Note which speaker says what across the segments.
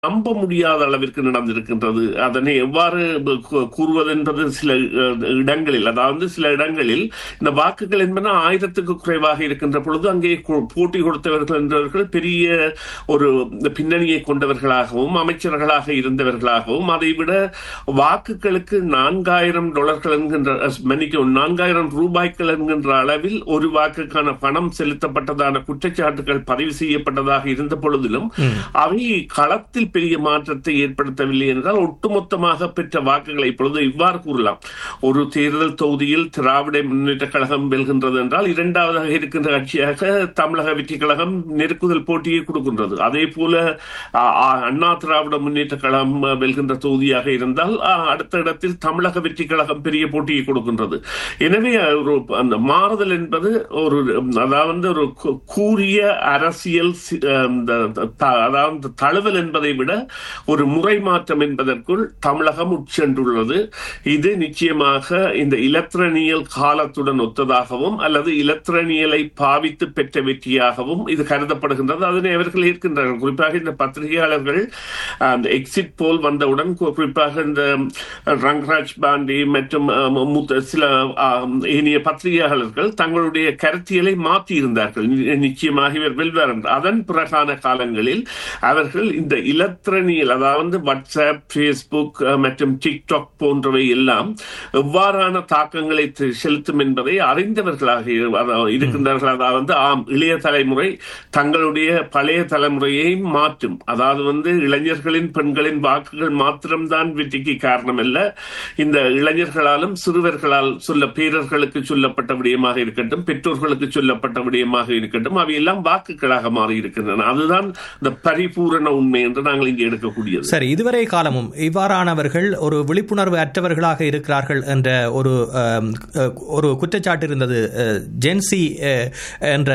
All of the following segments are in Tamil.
Speaker 1: நம்ப முடியாத அளவிற்கு நடந்திருக்கின்றது அதனை எவ்வாறு கூ- கூறுவது என்பது சில அஹ், இடங்களில் அதாவது சில இடங்களில் இந்த வாக்குகள் என்பன ஆயிரத்துக்கு குறைவாக இருக்கின்ற பொழுது அங்கே கு- போட்டி கொடுத்தவர்கள் என்றவர்கள் பெரிய ஒரு பின்னணியை கொண்டவர்களாகவும் அமைச்சர்களாக இருந்தவர்களாகவும் அதைவிட வாக்குகளுக்கு நான்காயிரம் டாலர்கள் என்கின்ற அஹ், மன்னிக்கவும் நான்காயிரம் ரூபாய்கள் என்கின்ற அளவில் ஒரு வாக்குக்கான பணம் செலுத்தப்பட்டதான குற்றச்சாட்டுகள் பதிவு செய்யப்பட்டதாக இருந்த பொழுதிலும் அவை களத்தில் பெரிய மாற்றத்தை ஏற்படுத்தவில்லை என்றால் ஒட்டுமொத்தமாக பெற்ற வாக்குகளை இப்பொழுது இவ்வாறு கூறலாம் ஒரு தேர்தல் தொகுதியில் திராவிட முன்னேற்ற கழகம் வெல்கின்றது என்றால் இரண்டாவதாக இருக்கின்ற கட்சியாக தமிழக வெற்றி கழகம் நெருக்குதல் போட்டியை கொடுக்கின்றது அதே போல ஆ, ஆ, அண்ணா திராவிட முன்னேற்ற கழகம் அ, வெல்கின்ற தொகுதியாக இருந்தால் ஆ, அடுத்த இடத்தில் தமிழக வெற்றி கழகம் பெரிய போட்டியை கொடுக்கின்றது எனவே ஒரு அந்த மாறுதல் என்பது ஒரு அதாவது ஒரு கூ- கூரிய அரசியல் சி- அந்த த- அதாவது தழுவல் என்பதை விட ஒரு முறை மாற்றம் என்பதற்குள் தமிழகம் உட்சென்றுள்ளது இது நிச்சயமாக இந்த இலத்திரனியல் காலத்துடன் ஒத்ததாகவும் அல்லது இலத்திரனியலை பாவித்து பெற்ற வெற்றியாகவும் இது கருதப்படுகின்றது அதனை அவர்கள் ஏற்கின்றார்கள் குறிப்பாக இந்த பத்திரிகையாளர்கள் அந்த எக்ஸிட் போல் வந்தவுடன் கு- குறிப்பாக இந்த ரங்கராஜ் பாண்டி மற்றும் அஹ், மூத்த சில அஹ், ஏனைய பத்திரிகையாளர்கள் தங்களுடைய கருத்தியலை மாற்றி இருந்தார்கள் நி- நிச்சயமாக இவர் வெல்வார் என்று அதன் பிறகான காலங்களில் அவர்கள் இந்த இலத்திரனியல் அதாவது வாட்ஸ்அப் ஃபேஸ்புக் அஹ், மற்றும் டிக்டாக் போன்றவை எல்லாம் எவ்வாறான தாக்கங்களை தெ- செலுத்தும் என்பதை அறிந்தவர்களாக இரு- அதாவது இருக்கின்றார்கள் அதாவது ஆம் இளைய தலைமுறை தங்களுடைய பழைய தலைமுறையை மாற்றும் அதாவது வந்து இளைஞர்களின் பெண்களின் வாக்குகள் மாத்திரம்தான் வெற்றிக்கு காரணம் அல்ல இந்த இளைஞர்களாலும் சிறுவர்களால் சொல்ல பேரர்களுக்கு சொல்லப்பட்ட விடயமாக இருக்கட்டும் பெற்றோர்களுக்கு சொல்லப்பட்ட விடயமாக இருக்கட்டும் அவையெல்லாம் வாக்குகளாக மாறி இருக்கின்றன அதுதான் இந்த பரிபூரண உண்மை என்று நாங்கள் இங்கே எடுக்கக்கூடியது
Speaker 2: சரி இதுவரை காலமும் இவ்வாறானவர்கள் ஒரு விழிப்புணர்வு அற்றவர்களாக இருக்கிறார்கள் என்ற ஒரு அம், அஹ், ஒரு குற்றச்சாட்டு இருந்தது அஹ், ஜென்சி அஹ், என்ற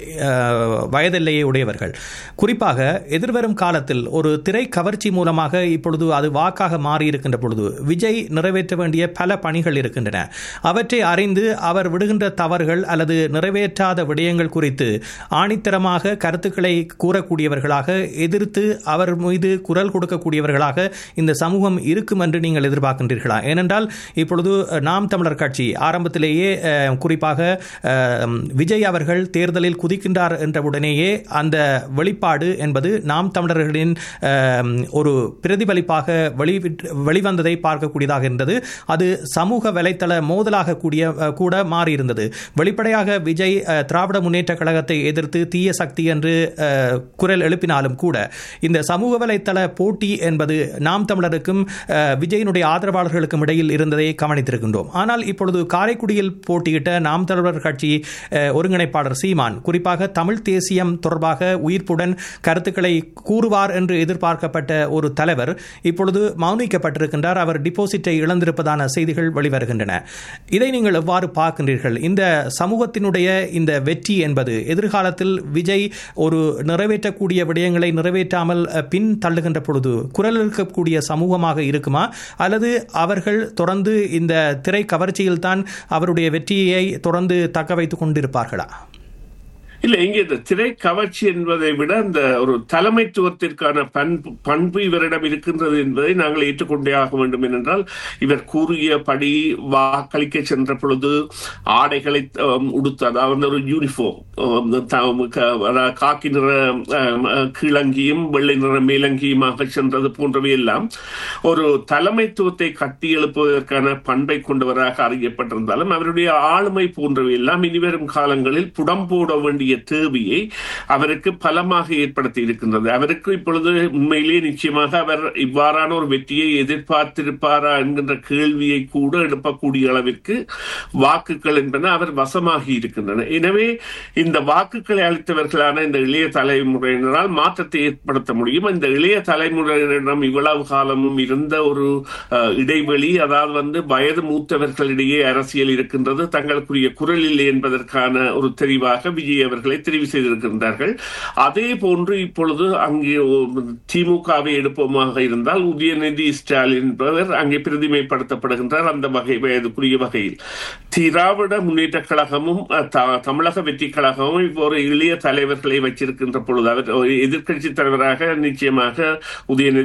Speaker 2: அஹ், வயதெல்லையை உடையவர்கள் குறிப்பாக எதிர்வரும் காலத்தில் ஒரு திரை கவர்ச்சி மூலமாக இப்பொழுது அது வாக்காக மாறியிருக்கின்ற பொழுது விஜய் நிறைவேற்ற வேண்டிய பல பணிகள் இருக்கின்றன அவற்றை அறிந்து அவர் விடுகின்ற தவறுகள் அல்லது நிறைவேற்றாத விடயங்கள் குறித்து ஆணித்தரமாக கருத்துக்களை கூறக்கூடியவர்களாக எதிர்த்து அவர் மீது குரல் கொடுக்கக்கூடியவர்களாக இந்த சமூகம் இருக்கும் என்று நீங்கள் எதிர்பார்க்கின்றீர்களா ஏனென்றால் இப்பொழுது அஹ், நாம் தமிழர் கட்சி ஆரம்பத்திலேயே அஹ், குறிப்பாக அஹ், விஜய் அவர்கள் தேர்தலில் குதிக்கின்றார் என்றவுடனேயே அந்த வெளிப்பாடு என்பது நாம் தமிழர்களின் அஹ், ஒரு பிரதிபலிப்பாக வெளிவிட்டு- வெளிவந்ததை பார்க்கக்கூடியதாக இருந்தது அது சமூக வலைத்தள மோதலாக கூடிய அஹ், கூட மாறியிருந்தது வெளிப்படையாக விஜய் அஹ், திராவிட முன்னேற்ற கழகத்தை எதிர்த்து தீய சக்தி என்று அஹ், குரல் எழுப்பினாலும் கூட இந்த சமூக வலைத்தள போட்டி என்பது நாம் தமிழருக்கும் அஹ், விஜயினுடைய ஆதரவாளர்களுக்கும் இடையில் இருந்ததை கவனித்திருக்கின்றோம் ஆனால் இப்பொழுது காரைக்குடியில் போட்டியிட்ட நாம் தமிழர் கட்சி அஹ், ஒருங்கிணைப்பாளர் சீமான் குறிப்பாக தமிழ் தேசியம் தொடர்பாக உயிர்ப்புடன் கருத்துக்களை கூறுவார் என்று எதிர்பார்க்கப்பட்ட ஒரு தலைவர் இப்பொழுது மௌனிக்கப்பட்டிருக்கின்றார் அவர் டிபாசிட்டை இழந்திருப்பதான செய்திகள் வெளிவருகின்றன இதை நீங்கள் எவ்வாறு பார்க்கின்றீர்கள் இந்த சமூகத்தினுடைய இந்த வெற்றி என்பது எதிர்காலத்தில் விஜய் ஒரு நிறைவேற்றக்கூடிய விடயங்களை நிறைவேற்றாமல் அஹ், பின் தள்ளுகின்ற பொழுது குரல் இருக்கக்கூடிய சமூகமாக இருக்குமா அல்லது அவர்கள் தொடர்ந்து இந்த திரை கவர்ச்சியில்தான் அவருடைய வெற்றியை தொடர்ந்து தக்க வைத்துக் கொண்டிருப்பார்களா
Speaker 1: இல்ல இங்க இந்த திரை கவர்ச்சி என்பதை விட அந்த ஒரு தலைமைத்துவத்திற்கான பண்பு பண்பு இவரிடம் இருக்கின்றது என்பதை நாங்கள் ஏற்றுக்கொண்டே ஆக வேண்டும் ஏனென்றால் இவர் கூறியபடி வாக்களிக்க சென்ற பொழுது ஆடைகளை அம், உடுத்து அதாவது ஒரு யூனிஃபார்ம் காக்கி நிற அம், கிழங்கியும் வெள்ளை நிற மேலங்கியுமாக சென்றது போன்றவை எல்லாம் ஒரு தலைமைத்துவத்தை கட்டி எழுப்புவதற்கான பண்பை கொண்டவராக அறியப்பட்டிருந்தாலும் அவருடைய ஆளுமை போன்றவை எல்லாம் இனிவரும் காலங்களில் புடம் போட வேண்டிய தேவையை அவருக்கு பலமாக ஏற்படுத்தி இருக்கின்றது அவருக்கு இப்பொழுது உண்மையிலேயே நிச்சயமாக அவர் இவ்வாறான ஒரு வெற்றியை எதிர்பார்த்திருப்பாரா என்கின்ற கேள்வியை கூட எழுப்பக்கூடிய அளவிற்கு வாக்குகள் என்பன அவர் வசமாகி இருக்கின்றன எனவே இந்த வாக்குகளை அளித்தவர்களான இந்த இளைய தலைமுறையினரால் மாற்றத்தை ஏற்படுத்த முடியும் இந்த இளைய தலைமுறையினரிடம் இவ்வளவு காலமும் இருந்த ஒரு அஹ், இடைவெளி அதாவது வந்து வயது மூத்தவர்களிடையே அரசியல் இருக்கின்றது தங்களுக்குரிய குரல் இல்லை என்பதற்கான ஒரு தெரிவாக விஜய் அவர்கள் தலைவர்களை தெரிவு செய்திருக்கின்றார்கள் அதே போன்று இப்பொழுது அங்கே திமுகவை எடுப்போமாக இருந்தால் உதயநிதி ஸ்டாலின் என்பவர் அங்கே பிரதிமைப்படுத்தப்படுகின்றார் அந்த வகை வயதுக்குரிய வகையில் திராவிட முன்னேற்ற கழகமும் தமிழக வெற்றி கழகமும் ஒரு இளைய தலைவர்களை வச்சிருக்கின்ற பொழுது அவர் எதிர்கட்சி தலைவராக நிச்சயமாக உதயநிதி